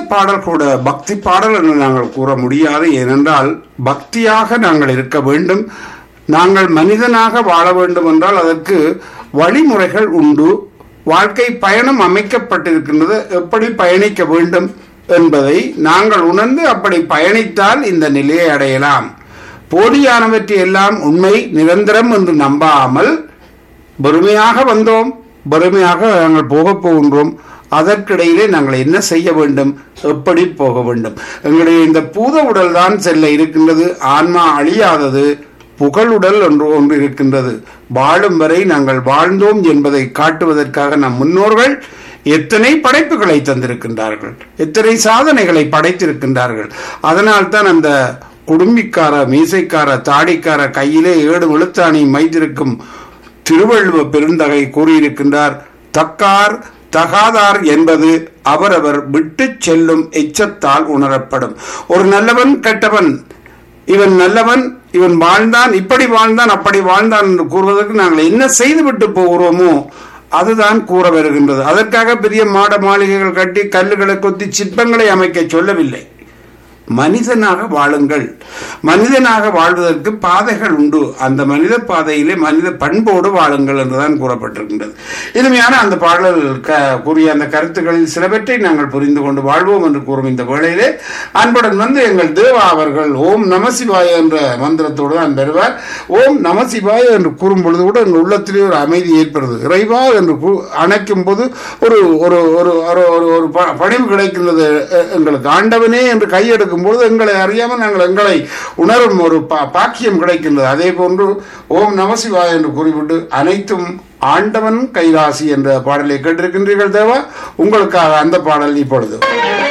பாடல் கூட பக்தி பாடல் என்று நாங்கள் கூற முடியாது ஏனென்றால் பக்தியாக நாங்கள் இருக்க வேண்டும் நாங்கள் மனிதனாக வாழ வேண்டும் என்றால் அதற்கு வழிமுறைகள் உண்டு வாழ்க்கை பயணம் அமைக்கப்பட்டிருக்கின்றது எப்படி பயணிக்க வேண்டும் என்பதை நாங்கள் உணர்ந்து அப்படி பயணித்தால் இந்த நிலையை அடையலாம் போலியானவற்றை எல்லாம் உண்மை நிரந்தரம் என்று நம்பாமல் பொறுமையாக வந்தோம் பொறுமையாக நாங்கள் போகப் போகின்றோம் அதற்கிடையிலே நாங்கள் என்ன செய்ய வேண்டும் எப்படி போக வேண்டும் எங்களுடைய இந்த பூத உடல் தான் செல்ல இருக்கின்றது ஆன்மா அழியாதது புகழுடல் ஒன்று ஒன்று இருக்கின்றது வாழும் வரை நாங்கள் வாழ்ந்தோம் என்பதை காட்டுவதற்காக நம் முன்னோர்கள் எத்தனை படைப்புகளை தந்திருக்கின்றார்கள் எத்தனை சாதனைகளை படைத்திருக்கின்றார்கள் அதனால்தான் அந்த குடும்பிக்கார மீசைக்கார தாடிக்கார கையிலே ஏடு வெளுத்தாணி மைத்திருக்கும் திருவள்ளுவ பெருந்தகை கூறியிருக்கின்றார் தக்கார் தகாதார் என்பது அவரவர் விட்டுச் செல்லும் எச்சத்தால் உணரப்படும் ஒரு நல்லவன் கெட்டவன் இவன் நல்லவன் இவன் வாழ்ந்தான் இப்படி வாழ்ந்தான் அப்படி வாழ்ந்தான் என்று கூறுவதற்கு நாங்கள் என்ன செய்துவிட்டு போகிறோமோ அதுதான் கூற வருகின்றது அதற்காக பெரிய மாட மாளிகைகள் கட்டி கல்லுகளை கொத்தி சிற்பங்களை அமைக்க சொல்லவில்லை மனிதனாக வாழுங்கள் மனிதனாக வாழ்வதற்கு பாதைகள் உண்டு அந்த மனித பாதையிலே மனித பண்போடு வாழுங்கள் என்றுதான் கூறப்பட்டிருக்கின்றது இனிமையான அந்த பாடல் க கூறிய அந்த கருத்துக்களில் சிலவற்றை நாங்கள் புரிந்து கொண்டு வாழ்வோம் என்று கூறும் இந்த வேளையிலே அன்புடன் வந்து எங்கள் தேவா அவர்கள் ஓம் நமசிவாய என்ற மந்திரத்தோடு தான் பெறுவார் ஓம் நமசிவாய என்று கூறும் பொழுது கூட எங்கள் உள்ளத்திலே ஒரு அமைதி ஏற்படுது இறைவா என்று கூ- அணைக்கும் போது ஒரு ஒரு ஒரு ஒரு ஒரு ஒரு ப- பணிவு கிடைக்கின்றது எ- எங்களுக்கு ஆண்டவனே என்று கையெடுக்கும் பொழுது எங்களை அறியாமல் நாங்கள் எங்களை உணரும் ஒரு பா- பாக்கியம் கிடைக்கின்றது அதே போன்று ஓம் நமசிவாய என்று கூறிவிட்டு அனைத்தும் ஆண்டவன் கைராசி என்ற பாடலை கேட்டிருக்கின்றீர்கள் தேவா உங்களுக்காக அந்த பாடல் இப்பொழுது